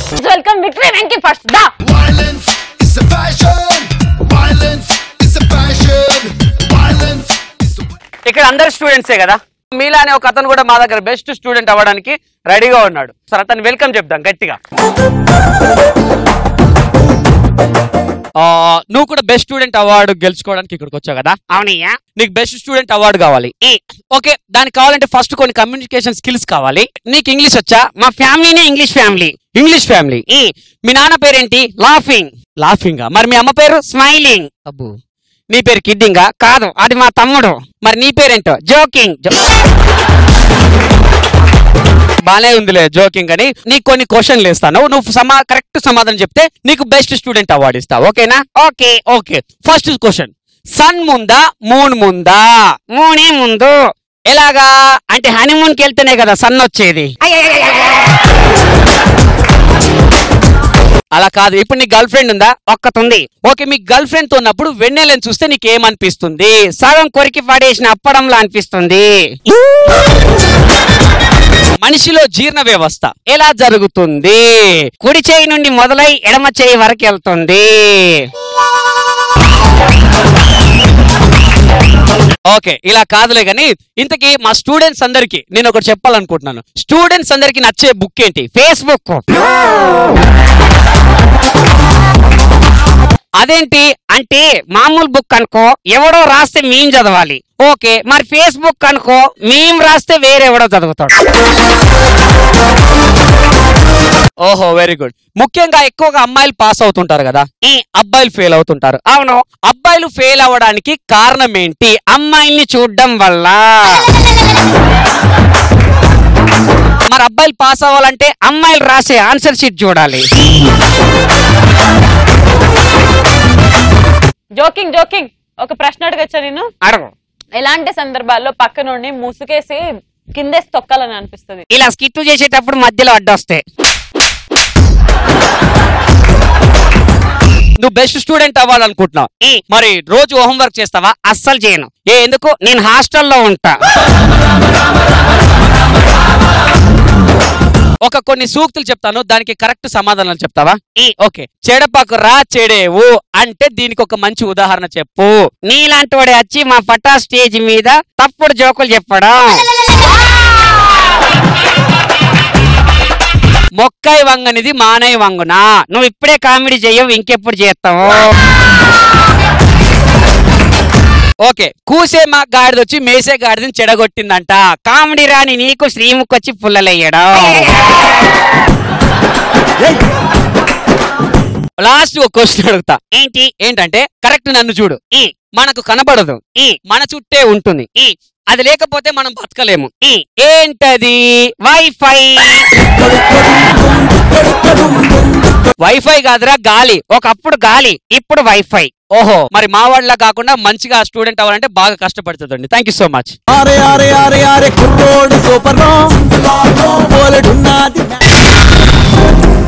Welcome victory Venky first దా Violence is a passion. Violence is a passion. Violence is a ఇక్కడ అందరు స్టూడెంట్సే కదా మీలానే ఒక అతను కూడా మా దగ్గర బెస్ట్ స్టూడెంట్ అవ్వడానికి రెడీగా ఉన్నాడు సరే అతను వెల్కమ్ చెప్దాం గట్టిగా ఆ, నువ్వు కూడా బెస్ట్ స్టూడెంట్ అవార్డు గెలుచుకోవడానికి ఇక్కడికి వచ్చావు కదా అవునయ్యా నీకు బెస్ట్ స్టూడెంట్ అవార్డు కావాలి ఓకే దానికి కావాలంటే ఫస్ట్ కొన్ని కమ్యూనికేషన్ స్కిల్స్ కావాలి నీకు ఇంగ్లీష్ వచ్చా మా ఫ్యామిలీనే ఇంగ్లీష్ ఫ్యామిలీ ఇంగ్లీష్ ఫ్యామిలీ మీ నాన్న పేరేంటి లాఫింగ్ లాఫింగ్ మరి మీ అమ్మ పేరు స్మైలింగ్ అబ్బు నీ పేరు కిడ్డింగా కాదు అది మా తమ్ముడు మరి నీ పేరేంటో జోకింగ్ బానే ఉందిలే జోకింగ్ అని నీకు కొన్ని క్వశ్చన్లు ఇస్తాను నువ్వు సమా కరెక్ట్ సమాధానం చెప్తే నీకు బెస్ట్ స్టూడెంట్ అవార్డు ఇస్తా ఓకేనా okay okay first question sun ముందా మూన్ ముందా మూనే ముందు ఎలాగా అంటే హనీమూన్ కి వెళ్తేనే కదా సన్ వచ్చేది అలా కాదు ఇప్పుడు నీ గర్ల్ ఫ్రెండ్ ఉందా ఒక్కతుంది ఓకే మీ గర్ల్ ఫ్రెండ్ తో ఉన్నప్పుడు వెన్నెలను చూస్తే నీకు ఏమనిపిస్తుంది సగం కొరికి పడేసిన అప్పడంలా అనిపిస్తుంది మనిషిలో జీర్ణ వ్యవస్థ ఎలా జరుగుతుంది కుడి చేయి నుండి మొదలై ఎడమ చేయి వరకు వెళ్తుంది ఓకే ఇలా కాదులే కానీ ఇంతకీ మా స్టూడెంట్స్ అందరికి నేను ఒకటి చెప్పాలనుకుంటున్నాను స్టూడెంట్స్ అందరికి నచ్చే బుక్ ఏంటి ఫేస్బుక్ అదేంటి అంటే మామూలు బుక్ అనుకో ఎవడో రాస్తే మేము చదవాలి ఓకే మరి ఫేస్బుక్ అనుకో మేము రాస్తే వేరెవడో చదువుతాడు ఓహో వెరీ గుడ్ ముఖ్యంగా ఎక్కువగా అమ్మాయిలు పాస్ అవుతుంటారు కదా ఈ అబ్బాయిలు ఫెయిల్ అవుతుంటారు అవును అబ్బాయిలు ఫెయిల్ అవ్వడానికి కారణం ఏంటి అమ్మాయిల్ని చూడడం వల్ల మరి అబ్బాయిలు పాస్ అవ్వాలంటే అమ్మాయిలు రాసే ఆన్సర్ షీట్ చూడాలి జోకింగ్ జోకింగ్ ఒక ప్రశ్న అడగచ్చా నేను అడగు ఎలాంటి సందర్భాల్లో పక్క నుండి ముసుగేసి కిందేసి తొక్కాలని అనిపిస్తుంది ఇలా స్కిట్ చేసేటప్పుడు మధ్యలో అడ్డొస్తే నువ్వు బెస్ట్ స్టూడెంట్ అవ్వాలనుకుంటున్నావు ఈ మరి రోజు హోంవర్క్ చేస్తావా అస్సలు చేయను ఏ ఎందుకు నేను హాస్టల్లో ఉంటా ఒక కొన్ని సూక్తులు చెప్తాను దానికి కరెక్ట్ సమాధానం చెప్తావా ఈ ఓకే చెడపకు రా చెడేవు అంటే దీనికి ఒక మంచి ఉదాహరణ చెప్పు నీలాంటి వాడే వచ్చి మా పటా స్టేజ్ మీద తప్పుడు జోకులు చెప్పడం మొక్కై వంగనిది మానై వంగునా నువ్వు ఇప్పుడే కామెడీ చెయ్యవు ఇంకెప్పుడు చేస్తావు ఓకే కూసే మా గాడిద వచ్చి మేసే గాడిదని చెడగొట్టిందంట కామెడీ రాని నీకు శ్రీముఖ్ వచ్చి పుల్లలయ్యడం లాస్ట్ ఒక క్వశ్చన్ అడుగుతా ఏంటి ఏంటంటే కరెక్ట్ నన్ను చూడు ఈ మనకు కనబడదు ఈ మన చుట్టే ఉంటుంది ఈ అది లేకపోతే మనం బతకలేము ఈ ఏంటది వైఫై వైఫై కాదురా గాలి ఒకప్పుడు గాలి ఇప్పుడు వైఫై ఓహో మరి మా వాళ్ళ కాకుండా మంచిగా స్టూడెంట్ అవ్వాలంటే బాగా కష్టపడుతుందండి థ్యాంక్ యూ సో మచ్ అరే అరే అరే అరే కుర్రోడు సూపర్ బోలెడున్నది